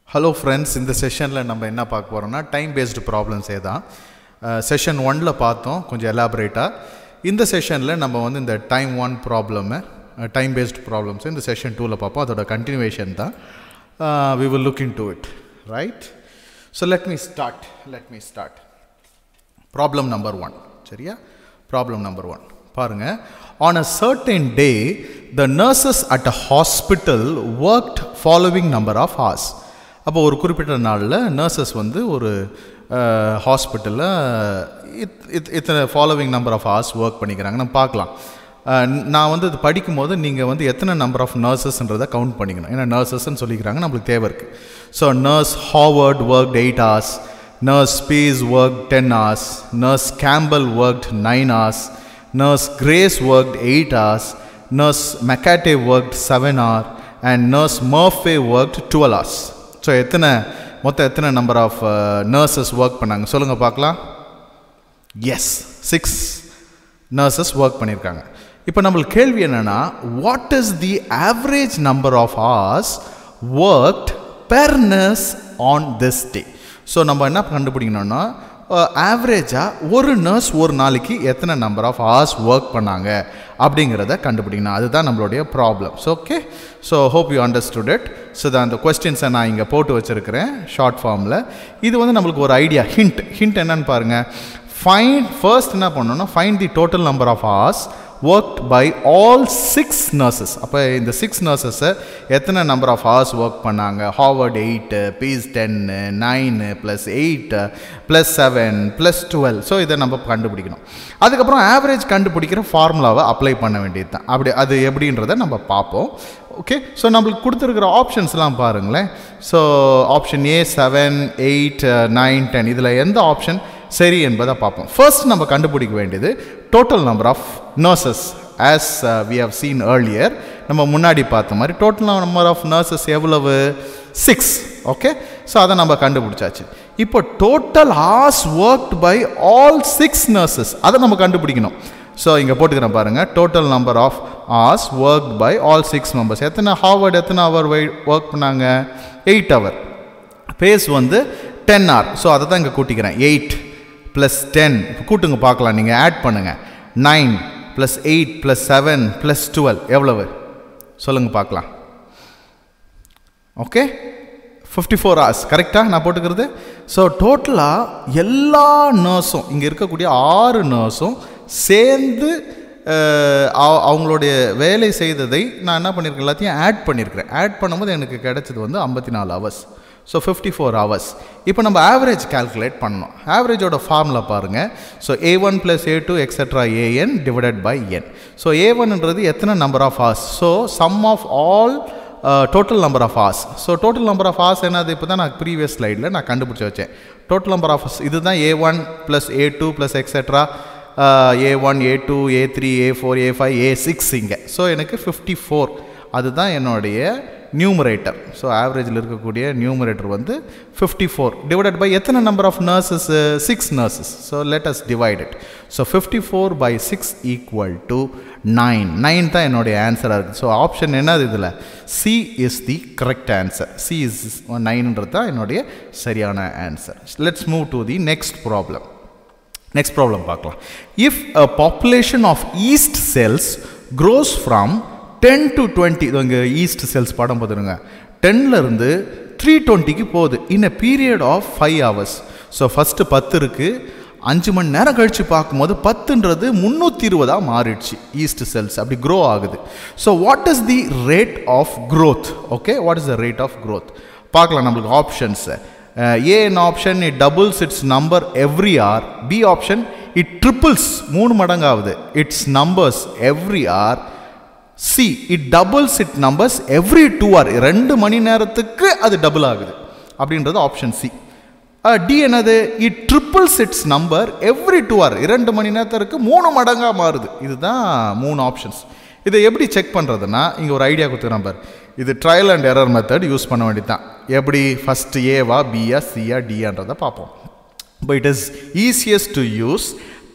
hello friends இந்த செஷனில் நம்ம என்ன பார்க்க போகிறோம்னா டைம் பேஸ்டு ப்ராப்ளம்ஸே தான் செஷன் ஒனில் பார்த்தோம் கொஞ்சம் எலாபரேட்டாக இந்த செஷனில் நம்ம வந்து இந்த time one problem time based problems இந்த செஷன் டூவில் பார்ப்போம் அதோட கண்டினியூவேஷன் தான் we will look into it right so let me start let me start problem number one சரியா ப்ராப்ளம் நம்பர் ஒன் பாருங்க on a certain day the nurses at a hospital worked following number of hours அப்போ ஒரு குறிப்பிட்ட நாளில் nurses வந்து ஒரு ஹாஸ்பிட்டலில் இத் இத் இத்தனை following number of hours work பண்ணிக்கிறாங்க நம்ம பார்க்கலாம் நான் வந்து இது படிக்கும்போது நீங்கள் வந்து எத்தனை நம்பர் ஆஃப் நர்சஸ்ன்றதை கவுண்ட் பண்ணிக்கணும் ஏன்னா நர்சஸ்ன்னு சொல்லிக்கிறாங்க நம்மளுக்கு தேவை இருக்குது so nurse Howard work eight hours nurse Spies work ten hours nurse Campbell worked nine hours nurse Grace worked eight hours nurse McCarthy worked seven hour and nurse Murphy worked twelve hours so எத்தனை மொத்தம் எத்தனை number of nurses work பண்ணாங்க சொல்லுங்கள் பார்க்கலாம் S six nurses work பண்ணியிருக்காங்க இப்போ நம்மளுக்கு கேள்வி என்னென்னா what is the average number of hours worked per nurse on this day so நம்ம என்ன கண்டுபிடிக்கணும்னா ஆவரேஜாக ஒரு நர்ஸ் ஒரு நாளைக்கு எத்தனை நம்பர் ஆஃப் ஹார்ஸ் ஒர்க் பண்ணாங்க அப்படிங்கிறத கண்டுபிடிக்கணும் அதுதான் நம்மளுடைய problems okay so hope you understood it so தான் அந்த கொஸ்டின்ஸை நான் இங்கே போட்டு வச்சுருக்கிறேன் ஷார்ட் ஃபார்மில் இது வந்து நம்மளுக்கு ஒரு ஐடியா ஹிண்ட் ஹிண்ட் என்னன்னு பாருங்கள் ஃபைன் ஃபர்ஸ்ட் என்ன பண்ணணும்னா find the total number of hours worked by all six nurses அப்போ இந்த சிக்ஸ் நர்சஸை எத்தனை நம்பர் ஆஃப் ஹார்ஸ் ஒர்க் பண்ணாங்க Howard eight Spies ten nine plus eight plus seven plus twelve so இதை நம்ம கண்டுபிடிக்கணும் அதுக்கப்புறம் ஆவரேஜ் கண்டுபிடிக்கிற ஃபார்முலாவை அப்ளை பண்ண வேண்டியது தான் அப்படி அது எப்படின்றத நம்ம பார்ப்போம் ஓகே ஸோ நம்மளுக்கு கொடுத்துருக்கிற ஆப்ஷன்ஸ்லாம் பாருங்களேன் so option A seven eight nine ten இதில் எந்த ஆப்ஷன் சரி என்பதை பார்ப்போம் ஃபர்ஸ்ட் நம்ம கண்டுபிடிக்க வேண்டியது total number of nurses as we have seen earlier நம்ம முன்னாடி பார்த்த மாதிரி டோட்டல் நம்பர் ஆஃப் நர்சஸ் எவ்வளவு சிக்ஸ் ஓகே ஸோ அதை நம்ம கண்டுபிடிச்சாச்சு இப்போ total hours worked by all six nurses அதை நம்ம கண்டுபிடிக்கணும் ஸோ இங்கே போட்டுக்கிறேன் பாருங்கள் total number of hours work by all six members எத்தனை ஹார்வர்ட் எத்தனை ஹவர் வை ஒர்க் பண்ணாங்க எயிட் ஹவர் பேஸ் வந்து டென் ஹவர் ஸோ அதை தான் இங்கே கூட்டிக்கிறேன் எயிட் ப்ளஸ் டென் இப்போ கூட்டுங்க பார்க்கலாம் நீங்கள் ஆட் பண்ணுங்கள் nine plus eight plus seven plus twelve எவ்வளவு சொல்லுங்கள் பார்க்கலாம் ஓகே ஃபிஃப்டி ஃபோர் ஹவர்ஸ் கரெக்டாக நான் போட்டுக்கிறது ஸோ டோட்டலாக எல்லா நர்ஸும் இங்கே இருக்கக்கூடிய ஆறு நர்ஸும் சேர்ந்து அவங்களுடைய வேலை செய்ததை நான் என்ன பண்ணியிருக்கேன் எல்லாத்தையும் ஆட் பண்ணியிருக்கிறேன் ஆட் பண்ணும்போது எனக்கு கிடைச்சது வந்து ஐம்பத்தி நாலு hours so fifty four hours இப்போ நம்ம ஆவரேஜ் கால்குலேட் பண்ணணும் ஆவரேஜோட ஃபார்முலா பாருங்கள் so A one plus A two extra A N divided by N so A ஒன்ன்றது எத்தனை number of hours so sum of all total number of hours so total number of hours என்னது இப்போ தான் நான் previous ஸ்லைடில் நான் கண்டுபிடிச்சி வச்சேன் டோட்டல் நம்பர் ஆஃப் இதுதான் A one plus A two plus extra A one A two A three A four A five A six இங்கே ஸோ எனக்கு ஃபிஃப்டி ஃபோர் அதுதான் என்னுடைய நியூமரேட்டர் ஸோ ஆவரேஜில் இருக்கக்கூடிய நியூமரேட்டர் வந்து ஃபிஃப்டி ஃபோர் டிவைடட் பை எத்தனை number of nurses six nurses so let us divide it so fifty four by six equal to nine nine தான் என்னுடைய ஆன்சராக இருக்குது ஸோ ஆப்ஷன் என்னது இதில் C is the correct answer C is நைன்ன்றது தான் என்னுடைய சரியான answer let's move to the next problem next problem பார்க்கலாம் if a population of yeast cells grows from ten to twenty இது இங்கே ஈஸ்ட் செல்ஸ் படம் பார்த்துருங்க டென்லேருந்து த்ரீ டுவெண்ட்டிக்கு போகுது in a period of five hours so first பத்து இருக்குது அஞ்சு மணி நேரம் கழித்து பார்க்கும்போது பத்துன்றது முந்நூற்றி இருபதாக மாறிடுச்சு ஈஸ்ட் செல்ஸ் அப்படி க்ரோ ஆகுது so what is the rate of growth okay what is the rate of growth பார்க்கலாம் நம்மளுக்கு ஆப்ஷன்ஸை A in option it doubles its number every hour B option it triples மூணு மடங்காகுது its numbers every hour C it doubles it numbers every two hour ரெண்டு மணி நேரத்துக்கு அது double ஆகுது அப்படின்றது ஆப்ஷன் சி டி என்னது it triples its number every two R இரண்டு மணி நேரத்திற்கு மூணு மடங்காக மாறுது இதுதான் மூணு ஆப்ஷன்ஸ் இதை எப்படி செக் பண்ணுறதுன்னா இங்கே ஒரு ஐடியா கொடுத்துக்கிறேன் பார் இது trial and error method use பண்ண வேண்டியது தான் எப்படி ஃபஸ்ட்டு ஏவா பியா சியா டியான்றதை பார்ப்போம் but it is easiest to use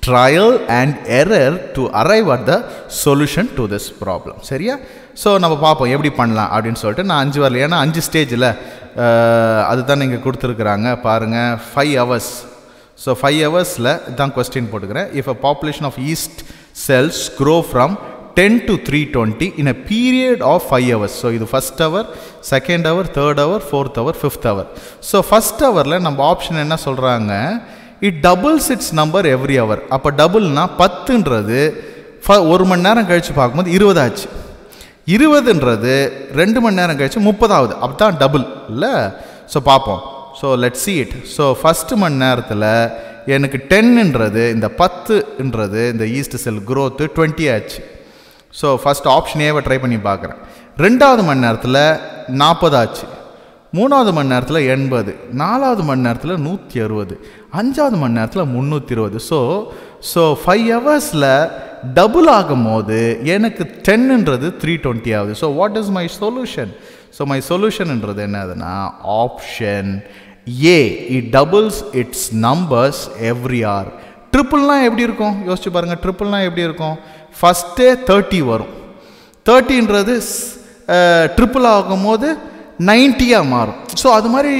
trial and error to arrive at the solution to this problem சரியா ஸோ நம்ம பார்ப்போம் எப்படி பண்ணலாம் அப்படின்னு சொல்லிட்டு நான் அஞ்சு வரல ஏன்னா அஞ்சு ஸ்டேஜில் அதுதான் நீங்கள் கொடுத்துருக்குறாங்க பாருங்கள் ஃபைவ் ஹவர்ஸ் ஸோ ஃபைவ் ஹவர்ஸில் இதான் கொஸ்டின் போட்டுக்கிறேன் if a population of yeast cells grow from ten to three twenty in a period of five hours so இது first hour second hour third hour fourth hour fifth hour so first ஹவரில் நம்ம option என்ன சொல்கிறாங்க it doubles its number every hour அப்போ டபுள்னா பத்துன்றது ஃப ஒரு மணி நேரம் கழித்து பார்க்கும்போது இருபதாச்சு இருபதுன்றது ரெண்டு மணி நேரம் கழிச்சு முப்பதாவது அப்போ தான் டபுள் இல்லை ஸோ பார்ப்போம் so let see it so first மணி நேரத்தில் எனக்கு டென்னுன்றது இந்த பத்துன்றது இந்த ஈஸ்ட் செல் growth டுவெண்ட்டி ஆச்சு ஸோ ஃபஸ்ட் ஆப்ஷன் ஏவை ட்ரை பண்ணி பார்க்குறேன் ரெண்டாவது மணி நேரத்தில் நாற்பது ஆச்சு மூணாவது மணி நேரத்தில் எண்பது நாலாவது மணி நேரத்தில் நூற்றி அறுபது அஞ்சாவது மணி நேரத்தில் முந்நூற்றி இருபது ஸோ ஸோ ஃபைவ் ஹவர்ஸில் டபுள் ஆகும் போது எனக்கு டென்னுன்றது த்ரீ டுவெண்ட்டி ஆகுது so what is my solution so my சொல்யூஷன்ன்றது என்னதுன்னா option A it doubles its numbers every hour ட்ரிப்புள்னால் எப்படி இருக்கும் யோசிச்சு பாருங்கள் ட்ரிப்புள்னால் எப்படி இருக்கும் ஃபஸ்ட்டே தேர்ட்டி வரும் தேர்ட்டின்றது ட்ரிப்புள் ஆகும்போது நைன்ட்டியாக மாறும் ஸோ அது மாதிரி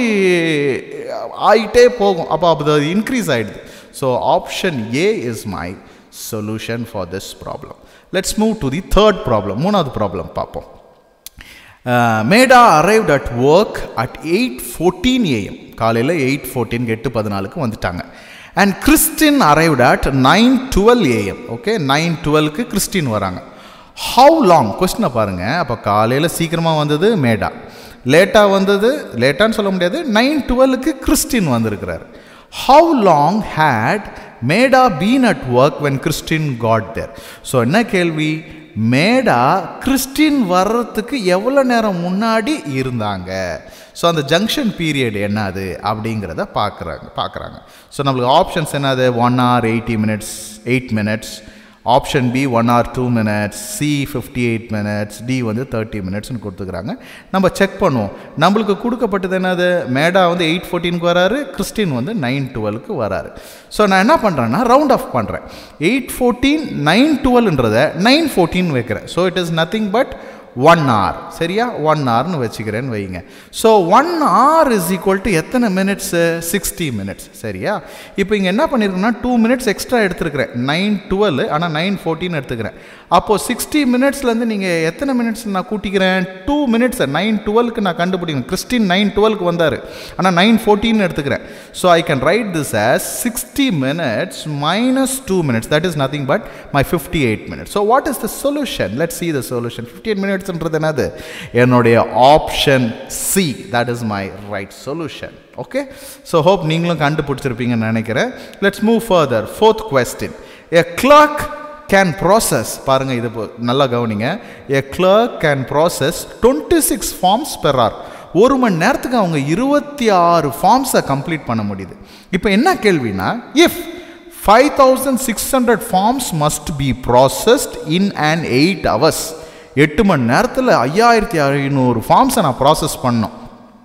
ஆகிட்டே போகும் அப்போ அப்போ அது இன்க்ரீஸ் ஆகிடுது so option A is my solution for this problem let's move to the third problem மூணாவது ப்ராப்ளம் பார்ப்போம் Meda arrived at work at eight fourteen AM காலையில் எயிட் ஃபோர்டீன் எட்டு பதினாலுக்கு வந்துட்டாங்க and Christine arrived at nine twelve AM okay nine டுவெல்க்கு Christine வராங்க how long கொஸ்டினை பாருங்கள் அப்போ காலையில் சீக்கிரமாக வந்தது மேடா லேட்டாக வந்தது லேட்டான்னு சொல்ல முடியாது நைன் டுவெல்லுக்கு கிறிஸ்டின் வந்திருக்கிறார் how long had Mada been at work when Christine got there so என்ன கேள்வி மேடா கிறிஸ்டின் வர்றதுக்கு எவ்வளோ நேரம் முன்னாடி இருந்தாங்க ஸோ அந்த ஜங்ஷன் பீரியட் என்னது அப்படிங்கிறத பார்க்குறாங்க பார்க்குறாங்க ஸோ நம்மளுக்கு ஆப்ஷன்ஸ் என்னது one hour eighty minutes eight minutes option B one or two minutes C fifty eight minutes D வந்து தேர்ட்டி மினிட்ஸ்னு கொடுத்துக்கிறாங்க நம்ம செக் பண்ணுவோம் நம்மளுக்கு கொடுக்கப்பட்டது என்னது மேடா வந்து எயிட் ஃபோர்டீனுக்கு வராரு கிறிஸ்டின் வந்து நைன் டுவெல்க்கு வராரு ஸோ நான் என்ன பண்ணுறேன்னா ரவுண்ட் ஆஃப் பண்ணுறேன் எயிட் ஃபோர்டீன் நைன் டுவெல்ன்றதை நைன் ஃபோர்டீன் வைக்கிறேன் so it is nothing but one hour சரியா ஒன் ஹவர்னு வச்சுக்கிறேன்னு வைங்க so one hour is equal to எத்தனை மினிட்ஸு சிக்ஸ்டி மினிட்ஸ் சரியா இப்போ இங்கே என்ன பண்ணியிருக்கேன்னா டூ மினிட்ஸ் எக்ஸ்ட்ரா எடுத்துருக்கிறேன் நைன் டுவெல் ஆனால் நைன் ஃபோர்டீன் எடுத்துக்கிறேன் அப்போது சிக்ஸ்டி மினிட்ஸ்லேருந்து நீங்கள் எத்தனை மினிட்ஸ் நான் கூட்டிக்கிறேன் டூ மினிட்ஸ் நைன் டுவெல்க்கு நான் கண்டுபிடிக்கணும் கிறிஸ்டின் நைன் டுவெல்க்கு வந்தார் ஆனால் நைன் ஃபோர்டீன் எடுத்துக்கிறேன் so I can write this as sixty minutes minus two minutes that is nothing but my fifty eight minutes so what is the solution let see the solution fifty eight மினிட்ஸ்ன்றது என்னது என்னுடைய option C that is my right solution okay so hope நீங்களும் கண்டுபிடிச்சிருப்பீங்கன்னு நினைக்கிறேன் let's move further fourth question a clock can process பாருங்கள் இது இப்போ நல்லா கவனிங்க a clerk can process twenty six forms per hour ஒரு மணி நேரத்துக்கு அவங்க இருபத்தி ஆறு ஃபார்ம்ஸை கம்ப்ளீட் பண்ண முடியுது இப்போ என்ன கேள்வினா if five thousand six hundred forms must be processed in and eight hours எட்டு மணி நேரத்தில் ஐயாயிரத்தி ஐநூறு ஃபார்ம்ஸை நான் ப்ராசஸ் பண்ணோம்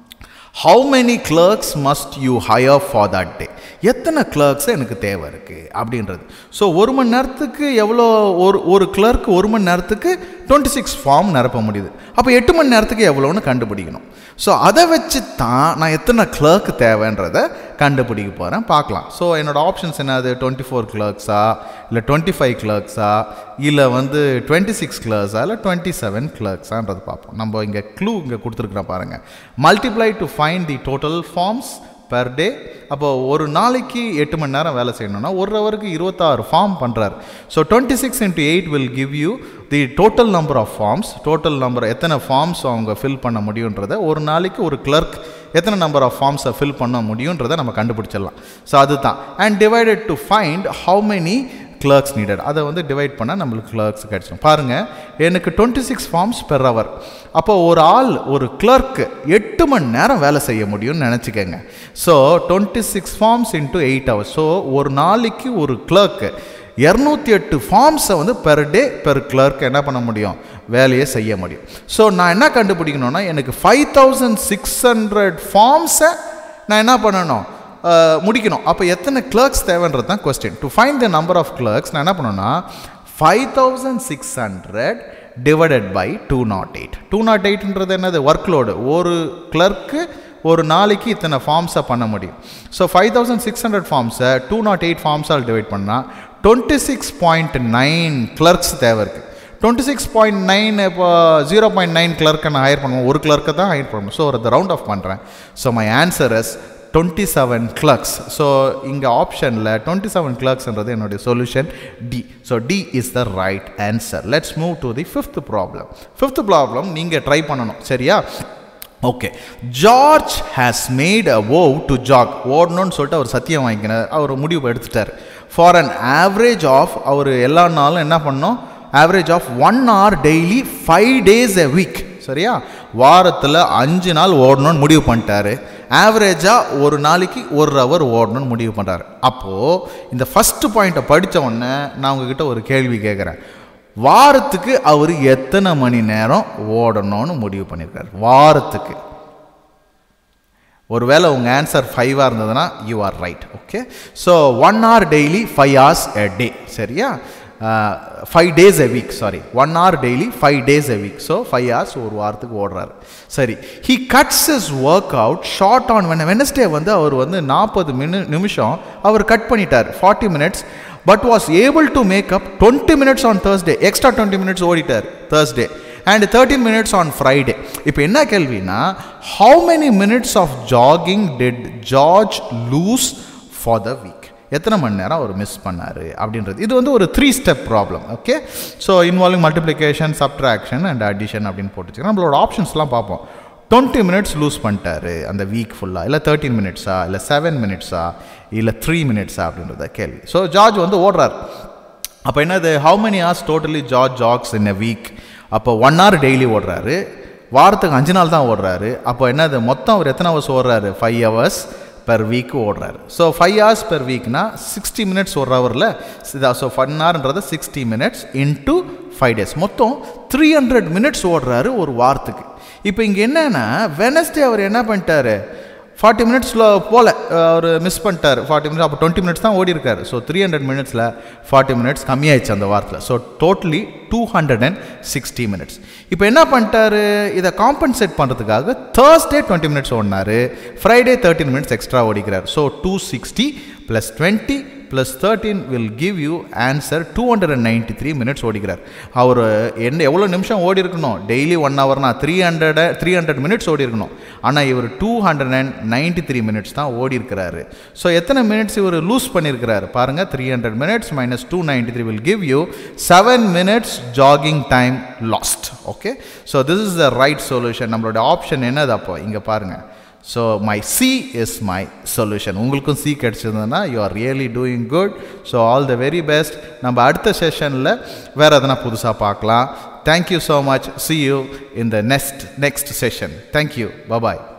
how many clerks must you hire for that day எத்தனை கிளர்க்ஸ் எனக்கு தேவை இருக்குது அப்படின்றது ஸோ ஒரு மணி நேரத்துக்கு எவ்வளோ ஒரு ஒரு கிளர்க் ஒரு மணி நேரத்துக்கு டுவெண்ட்டி சிக்ஸ் ஃபார்ம் நிரப்ப முடியுது அப்போ எட்டு மணி நேரத்துக்கு எவ்வளோன்னு கண்டுபிடிக்கணும் ஸோ அதை வச்சு தான் நான் எத்தனை கிளர்க் தேவைன்றதை கண்டுபிடிக்க போகிறேன் பார்க்கலாம் ஸோ என்னோடய ஆப்ஷன்ஸ் என்னது டுவெண்ட்டி ஃபோர் கிளர்க்ஸா இல்லை டுவெண்ட்டி ஃபைவ் கிளர்க்ஸா இல்லை வந்து டுவெண்ட்டி சிக்ஸ் கிளர்க்ஸா இல்லை டுவெண்ட்டி செவன் கிளர்க்ஸான்றது பார்ப்போம் நம்ம இங்கே க்ளூ இங்கே கொடுத்துருக்குறோம் பாருங்கள் multiply to find the total forms per day அப்போ ஒரு நாளைக்கு எட்டு மணி நேரம் வேலை செய்யணும்னா ஒரு ஹவருக்கு இருபத்தாறு ஃபார்ம் பண்ணுறாரு so twenty six into eight will give you the total number of forms total number எத்தனை ஃபார்ம்ஸ் அவங்க ஃபில் பண்ண முடியுன்றதை ஒரு நாளைக்கு ஒரு கிளர்க் எத்தனை நம்பர் ஆஃப் ஃபார்ம்ஸை ஃபில் பண்ண முடியுன்றதை நம்ம கண்டுபிடிச்சிடலாம் ஸோ அதுதான் and divided to find how many clerks needed அதை வந்து டிவைட் பண்ணால் நம்மளுக்கு கிளர்க்ஸ் கிடச்சிடும் பாருங்கள் எனக்கு twenty six forms per hour அப்போ ஒரு ஆள் ஒரு கிளர்க்கு எட்டு மணி நேரம் வேலை செய்ய முடியும்னு நினச்சிக்கோங்க so twenty six forms into eight hours so ஒரு நாளைக்கு ஒரு கிளர்க்கு இரநூத்தி எட்டு ஃபார்ம்ஸை வந்து பெர் டே பெர் கிளர்க் என்ன பண்ண முடியும் வேலையை செய்ய முடியும் ஸோ நான் என்ன கண்டுபிடிக்கணும்னா எனக்கு ஃபைவ் தௌசண்ட் சிக்ஸ் ஹண்ட்ரட் ஃபார்ம்ஸை நான் என்ன பண்ணணும் முடிக்கணும் அப்போ எத்தனை கிளர்க்ஸ் தேவைன்றது தான் question to find the number of clerks நான் என்ன பண்ணணும்னா five thousand six hundred divided by two naught eight two naught எயிட்ன்றது என்னது ஒர்க் லோடு ஒரு கிளர்க்கு ஒரு நாளைக்கு இத்தனை ஃபார்ம்ஸை பண்ண முடியும் so five thousand six hundred ஃபார்ம்ஸை டூ நாட் எயிட் ஃபார்ம்ஸால் டிவைட் பண்ணால் twenty six point nine clerks தேவை இருக்குது டுவெண்ட்டி சிக்ஸ் பாயிண்ட் நைன் இப்போ ஜீரோ பாயிண்ட் நைன் கிளர்க்கை நான் ஹையர் பண்ணுவேன் ஒரு கிளர்க்கை தான் ஹையர் பண்ணுவேன் ஸோ ஒரு ரவுண்ட் ஆஃப் பண்ணுறேன் so my answer is twenty seven clerks so இங்கே ஆப்ஷனில் டுவெண்ட்டி செவன் கிளர்க்ஸ்ன்றது என்னுடைய solution D so D is the right answer let's move to the fifth problem fifth problem நீங்கள் ட்ரை பண்ணணும் சரியா okay George has made a vow to jog ஓடணும்னு சொல்லிட்டு அவர் சத்தியம் வாங்கிக்கினார் அவர் முடிவு எடுத்துட்டார் ஃபார் அன் ஆவரேஜ் ஆஃப் அவர் எல்லா நாளும் என்ன பண்ணோம் average of one hour daily five days a week சரியா வாரத்தில் அஞ்சு நாள் ஓடணும்னு முடிவு பண்ணிட்டாரு ஆவரேஜாக ஒரு நாளைக்கு ஒரு ஹவர் ஓடணும்னு முடிவு பண்ணுறாரு அப்போது இந்த ஃபஸ்ட்டு பாயிண்ட்டை படித்த உடனே நான் உங்ககிட்ட ஒரு கேள்வி கேட்குறேன் வாரத்துக்கு அவர் எத்தனை மணி நேரம் ஓடணும்னு முடிவு பண்ணியிருக்காரு வாரத்துக்கு ஒருவேளை உங்கள் ஆன்சர் ஃபைவாக இருந்ததுன்னா you are right okay so one hour daily five hours a day சரியா five days a week sorry one hour daily five days a week so five hours ஒரு வாரத்துக்கு ஓடுறாரு சரி he cuts his workout short on when Wednesday வந்து அவர் வந்து நாற்பது மினி நிமிஷம் அவர் கட் பண்ணிட்டார் forty minutes but was able to make up twenty minutes on Thursday extra twenty minutes ஓடிட்டார் Thursday and thirteen minutes on Friday இப்போ என்ன கேள்வினா how many minutes of jogging did George lose for the week எத்தனை மணி நேரம் அவர் miss பண்ணார் அப்படின்றது இது வந்து ஒரு three step problem okay so involving multiplication subtraction and addition அப்படின்னு போட்டுச்சுன்னா நம்மளோட ஆப்ஷன்ஸ்லாம் பார்ப்போம் டுவெண்ட்டி மினிட்ஸ் லூஸ் பண்ணிட்டாரு அந்த வீக் ஃபுல்லாக இல்லை தேர்ட்டின் மினிட்ஸா இல்லை செவன் மினிட்ஸா இல்லை த்ரீ மினிட்ஸா அப்படின்றத கேள்வி ஸோ ஜார்ஜ் வந்து ஓடுறார் அப்போ என்னது how many hours totally George jogs in a week அப்போ ஒன் ஹவர் டெய்லி ஓடுறாரு வாரத்துக்கு அஞ்சு நாள் தான் ஓடுறாரு அப்போ என்னது மொத்தம் அவர் எத்தனை ஹவர்ஸ் ஓடுறாரு ஃபைவ் ஹவர்ஸ் பெர் வீக் ஓடுறாரு ஸோ ஃபைவ் ஹவர்ஸ் பெர் வீக்னா சிக்ஸ்டி மினிட்ஸ் ஒரு ஹவரில் ஸோ ஒன் ஹவர்ன்றது sixty minutes into five days மொத்தம் த்ரீ ஹண்ட்ரட் மினிட்ஸ் ஓடுறாரு ஒரு வாரத்துக்கு இப்போ இங்கே என்னென்னா வெனஸ்டே அவர் என்ன பண்ணிட்டாரு ஃபார்ட்டி மினிட்ஸில் போல அவர் மிஸ் பண்ணிட்டார் ஃபார்ட்டி மினிட்ஸ் அப்போ டுவெண்ட்டி மினிட்ஸ் தான் ஓடி இருக்காரு ஸோ த்ரீ ஹண்ட்ரட் மினிட்ஸில் ஃபார்ட்டி மினிட்ஸ் கம்மியாயிடுச்சு அந்த வாரத்தில் so totally two hundred and sixty minutes இப்போ என்ன பண்ணிட்டாரு இதை காம்பன்சேட் பண்ணுறதுக்காக தேர்ஸ்டே டுவெண்ட்டி மினிட்ஸ் ஓடினாரு ஃப்ரைடே தேர்ட்டின் மினிட்ஸ் எக்ஸ்ட்ரா ஓடிக்கிறார் so two sixty plus twenty plus thirteen will give you answer two hundred and ninety three minutes ஓடிக்கிறார் அவர் என்ன எவ்வளோ நிமிஷம் ஓடி இருக்கணும் டெய்லி ஒன் ஹவர்னா three hundred three hundred minutes ஓடி இருக்கணும் ஆனால் இவர் two hundred and ninety three minutes தான் ஓடி இருக்கிறாரு ஸோ எத்தனை மினிட்ஸ் இவர் லூஸ் பண்ணியிருக்கிறாரு பாருங்கள் three hundred minutes minus two ninety three will give you seven minutes jogging time lost okay so this is the right solution நம்மளோட option என்னது அப்போ இங்கே பாருங்கள் so my C is my solution உங்களுக்கும் C கிடச்சிருந்ததுன்னா you are really doing good so all the very best நம்ம அடுத்த செஷனில் வேறு எதனா புதுசாக பார்க்கலாம் thank you so much see you in the next next session thank you bye bye